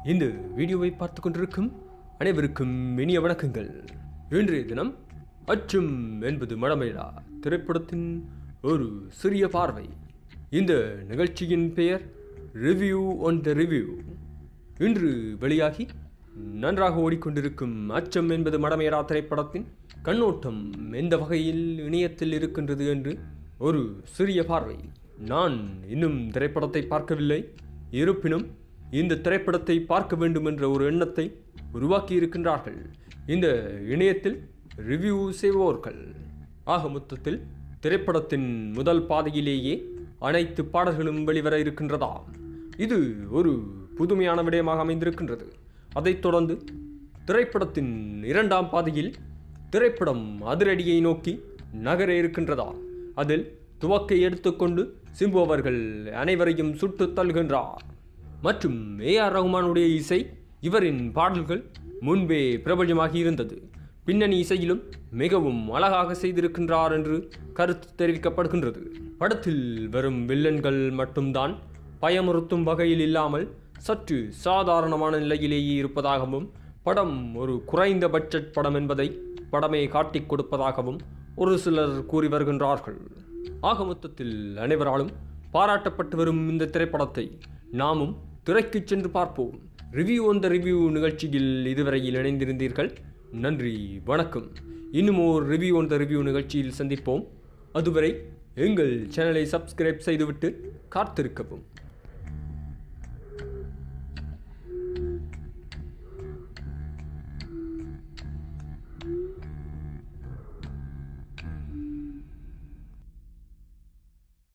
இந்த வீடியோவை பார்த்து கொண்டிருக்கும் அனைவருக்கும் இனிய வணக்கங்கள் இன்றைய தினம் அச்சும் என்பது மடமையிலா திரைப்படத்தின் ஒரு சிறிய பார்வை இந்த நிகழ்ச்சியின் பெயர் ரிவ்யூ ஆன் த ரிவ்யூ இன்று வெளியாகி நன்றாக ஓடிக்கொண்டிருக்கும் அச்சம் என்பது மடமையரா திரைப்படத்தின் கண்ணோட்டம் எந்த வகையில் இணையத்தில் இருக்கின்றது என்று ஒரு சிறிய பார்வை நான் இன்னும் திரைப்படத்தை பார்க்கவில்லை இருப்பினும் இந்த திரைப்படத்தை பார்க்க வேண்டும் என்ற ஒரு எண்ணத்தை உருவாக்கி இருக்கின்றார்கள் இந்த இணையத்தில் ரிவ்யூ செய்வோர்கள் ஆக மொத்தத்தில் திரைப்படத்தின் முதல் பாதையிலேயே அனைத்து பாடல்களும் வெளிவர இருக்கின்றதாம் இது ஒரு புதுமையான விடயமாக அமைந்திருக்கின்றது அதைத் தொடர்ந்து திரைப்படத்தின் இரண்டாம் பாதையில் திரைப்படம் அதிரடியை நோக்கி நகர இருக்கின்றதா அதில் துவக்கை எடுத்துக்கொண்டு சிம்பு அவர்கள் அனைவரையும் சுட்டுத் தள்ளுகின்றார் மற்றும் ஏ ஆர் ரஹ்மானுடைய இசை இவரின் பாடல்கள் முன்பே பிரபலமாகி இருந்தது பின்னணி இசையிலும் மிகவும் அழகாக செய்திருக்கின்றார் என்று கருத்து தெரிவிக்கப்படுகின்றது படத்தில் வரும் வில்லன்கள் மட்டும்தான் பயமுறுத்தும் வகையில் இல்லாமல் சற்று சாதாரணமான நிலையிலேயே இருப்பதாகவும் படம் ஒரு குறைந்த பட்ஜெட் படம் என்பதை படமே காட்டிக் கொடுப்பதாகவும் ஒரு சிலர் கூறி வருகின்றார்கள் ஆக மொத்தத்தில் அனைவராலும் பாராட்டப்பட்டு வரும் இந்த திரைப்படத்தை நாமும் திரைக்கு சென்று பார்ப்போம் ரிவ்யூ அந்த ரிவ்யூ நிகழ்ச்சியில் இதுவரையில் இணைந்திருந்தீர்கள் நன்றி வணக்கம் இன்னும் ஒரு ரிவ்யூ அந்த ரிவ்யூ நிகழ்ச்சியில் சந்திப்போம் அதுவரை எங்கள் சேனலை சப்ஸ்கிரைப் செய்துவிட்டு காத்திருக்கவும்